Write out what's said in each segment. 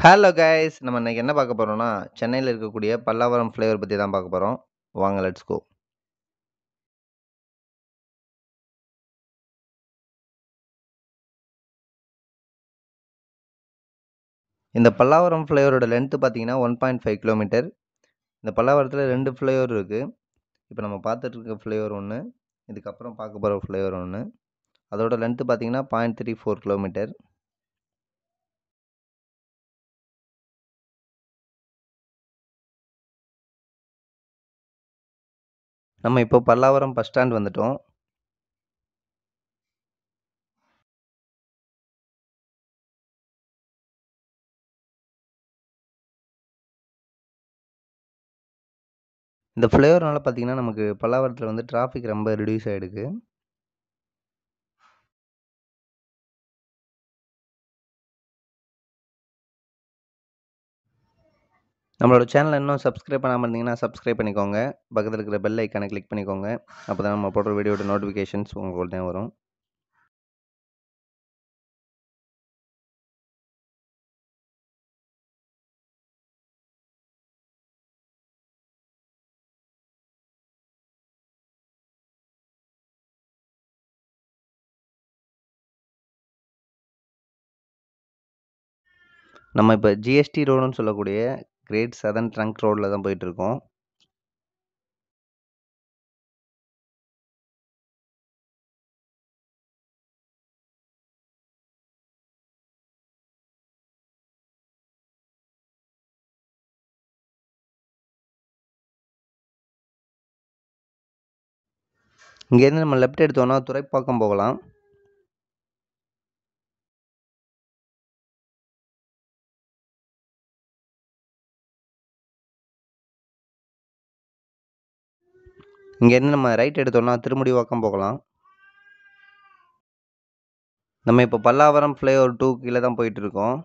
Hello guys நம்ம இன்னைக்கு என்ன பார்க்க போறோம்னா, சென்னையில இருக்கக்கூடிய பல்லாவரம் ஃப்ளேவர் பத்தி தான் பார்க்க போறோம். வாங்க லெட்ஸ் கோ. இந்த பல்லாவரம் ஃப்ளேவரோட லென்த் பார்த்தீங்கன்னா 1.5 கிலோமீட்டர். இந்த பல்லாவரத்தில 2 ஃப்ளேவர் இருக்கு. இப்ப நம்ம பார்த்துட்டு இருக்க ஃப்ளேவர் ஒண்ணு. இதுக்கப்புறம் பார்க்க போற ஃப்ளேவர் ஒண்ணு. அதோட லென்த் பார்த்தீங்கன்னா 0.34 கிலோமீட்டர். நம்ம இப்போ பல்லாவரம் பஸ் ஸ்டாண்ட் வந்துட்டோம். இந்த ஃப்ளேவர்னால பார்த்தீங்கன்னா, நமக்கு பல்லாவரத்தில வந்து டிராஃபிக் ரொம்ப ரெடியூஸ் ஆயிடுக்கு. நம்மளோட சேனல இன்னும் சப்ஸ்கிரைப் பண்ணாம இருந்தீங்கன்னா, சப்ஸ்கிரைப் பண்ணிக்கோங்க. பக்கத்தில இருக்கிற பெல் ஐகான கிளிக் பண்ணிக்கோங்க. அப்பதான் நம்ம போடுற வீடியோட நோட்டிஃபிகேஷன்ஸ் உங்களுக்கு உடனே வரும். நம்ம இப்ப ஜிஎஸ்டி ரோடுன்னு சொல்லக்கூடிய கிரேட் சதர்ன் ட்ரங்க் ரோட்ல தான் போயிட்டு இருக்கோம். இங்கேருந்து நம்ம லெஃப்ட் எடுத்தோம்னா துறைப்பாக்கம் போகலாம். இங்கேருந்து நம்ம ரைட் எடுத்தோம்னா திருமுடிவாக்கம் போகலாம். நம்ம இப்ப பல்லாவரம் ஃப்ளேவர் 2 கீழ தான் போயிட்டு இருக்கோம்.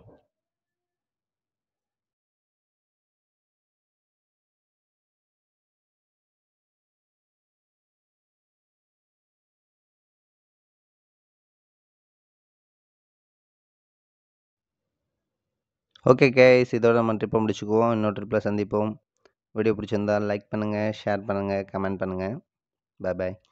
ஓகே கைஸ் இதோட நம்ம ட்ரிப்ப முடிச்சுக்குவோம். இன்னொரு ட்ரிப்ல சந்திப்போம். வீடியோ பிடிச்சிருந்தா லைக் பண்ணுங்க, ஷேர் பண்ணுங்க, கமெண்ட் பண்ணுங்க. பாய் பாய்.